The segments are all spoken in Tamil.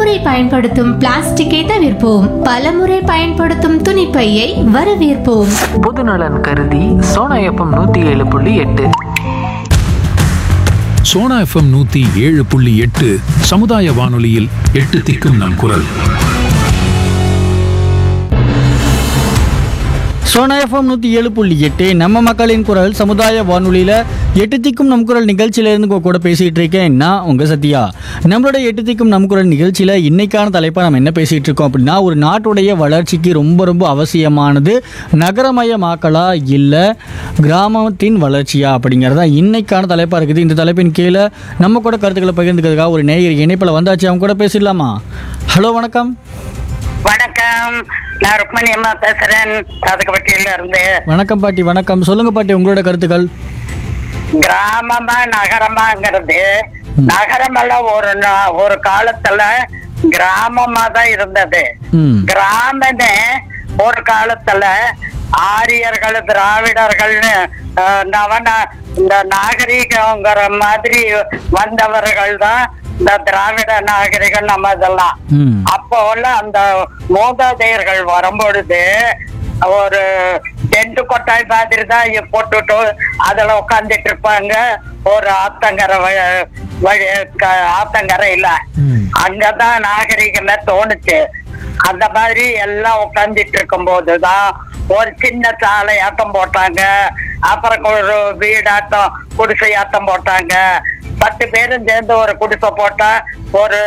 ஒருமுறை பயன்படுத்தும் பிளாஸ்டிக்கை தவிர்ப்போம் பலமுறை பயன்படுத்தும் துணிப்பையை வரவேற்போம் பொதுநலன் கருதி சோனா எஃப்எம் நூற்றி ஏழு புள்ளி எட்டு சோனா எஃப்எம் நூத்தி ஏழு புள்ளி எட்டு சமுதாய வானொலியில் எட்டு திக்கும் நம் குரல் சோனா எஃப்எம் நூற்றி ஏழு புள்ளி எட்டு நம்ம மக்களின் குரல் சமுதாய வானொலியில் எட்டு திக்கும் நம் குரல் நிகழ்ச்சியிலேருந்து உங்க கூட பேசிகிட்டு இருக்கேன் நான் உங்கள் சத்யா நம்மளோட எட்டு திக்கும் நம் குரல் நிகழ்ச்சியில் இன்னைக்கான தலைப்பை நம்ம என்ன பேசிகிட்டு இருக்கோம் அப்படின்னா ஒரு நாட்டுடைய வளர்ச்சிக்கு ரொம்ப ரொம்ப அவசியமானது நகரமயமாக்கலா இல்லை கிராமத்தின் வளர்ச்சியா அப்படிங்கிறது தான் இன்னைக்கான தலைப்பாக இருக்குது இந்த தலைப்பின் கீழே நம்ம கூட கருத்துக்களை பகிர்ந்துக்கிறதுக்காக ஒரு நேயர் இணைப்பில் வந்தாச்சு அவங்க கூட பேசிடலாமா ஹலோ வணக்கம் வணக்கம் நான் ருக்மணி அம்மா பேசுறேன் சாதகப்பட்டியில இருந்து வணக்கம் பாட்டி வணக்கம் சொல்லுங்க பாட்டி உங்களோட கருத்துக்கள் கிராமமா நகரமாங்கிறது நகரமெல்லாம் ஒரு நா- ஒரு காலத்துல கிராமமா தான் இருந்தது ம் கிராமமே ஒரு காலத்துல ஆரியர்கள் திராவிடர்கள்னு அஹ், நவன இந்த நாகரிகங்கிற மாதிரி வந்தவர்கள் தான் இந்த திராவிட நாகரிகம் நம்ம இதெல்லாம் ம் அப்போ உள்ள அந்த மூதாதையர்கள் வரும்பொழுது ஒரு டென்ட் கொட்டாய் மாதிரி தான் இ- போட்டுட்டு அதுல உட்காந்துட்டு இருப்பாங்க ஒரு ஆத்தங்கரை வ- வழி க- ஆத்தங்கரை இல்ல ம். அங்கதான் நாகரிகமே தோணுச்சு அந்த மாதிரி எல்லாம் உட்காந்துட்டு இருக்கும் போதுதான் ஒரு சின்ன சாலையாட்டம் போட்டாங்க அப்புறம் ஒரு வீடாட்டம் குடிசையாட்டம் போட்டாங்க பத்து பேரும் சேர்ந்து ஒரு குடிசை போட்டா ஒரு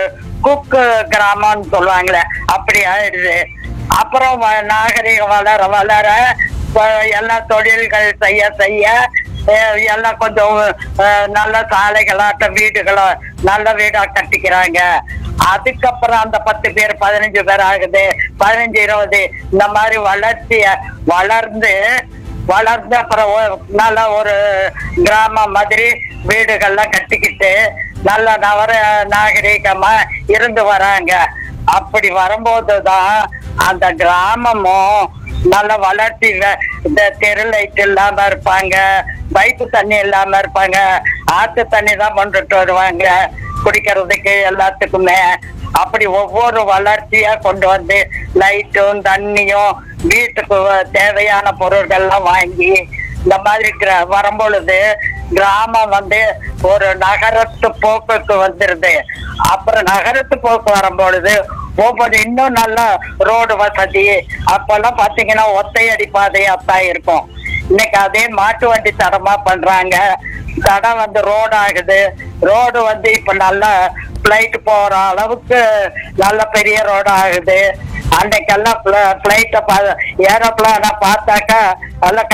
குக்கு கிராமம்னு சொல்லுவாங்களே அப்படி ஆயிடுது அப்புறம் வ- நாகரிகம் வளர வளர இப்ப எல்லா தொழில்கள் செய்ய செய்ய அஹ், எல்லாம் கொஞ்சம் அஹ், நல்ல சாலைகளாட்ட வீடுகளோ நல்ல வீடா கட்டிக்கிறாங்க அதுக்கப்புறம் அந்த பத்து பேர் பதினஞ்சு பேர் ஆகுது பதினஞ்சு இருபது இந்த மாதிரி வளர்ச்சிய வளர்ந்து வளர்ந்து அப்புறம் ஒ- நல்ல ஒரு கிராமம் மாதிரி வீடுகள்லாம் கட்டிக்கிட்டு நல்ல நவர நாகரிகமா இருந்து வராங்க அப்படி வரும்போதுதான் அந்த கிராமமும் நல்ல வளர்ச்சி வ- இந்த தெரு லைட் இல்லாம இருப்பாங்க பைப்பு தண்ணி இல்லாம இருப்பாங்க ஆத்து தண்ணி தான் கொண்டுட்டு வருவாங்க குடிக்கிறதுக்கு எல்லாத்துக்குமே அப்படி ஒவ்வொரு வளர்ச்சியா கொண்டு வந்து லைட்டும் தண்ணியும் வீட்டுக்கு வ- தேவையான பொருட்கள்லாம் வாங்கி இந்த மாதிரி கிர- வரும்பொழுது கிராமம் வந்து ஒரு நகரத்து போக்குக்கு வந்துருது அப்புறம் நகரத்து போக்கு வரும்பொழுது ஒவ்வொரு இன்னும் நல்ல ரோடு வசதி அப்பெல்லாம் பாத்தீங்கன்னா ஒத்தையடி பாதையாத்தான் இருக்கும் இன்னைக்கு அதே மாட்டு வண்டி தடமா பண்றாங்க தடம் வந்து ரோடு ஆகுது ரோடு வந்து இப்ப நல்ல பிளைட் போற அளவுக்கு நல்ல பெரிய ரோடு ஆகுது அன்னைக்கெல்லாம் பிளைட்டை ஏரோப்ளான பார்த்தாக்கா நல்லா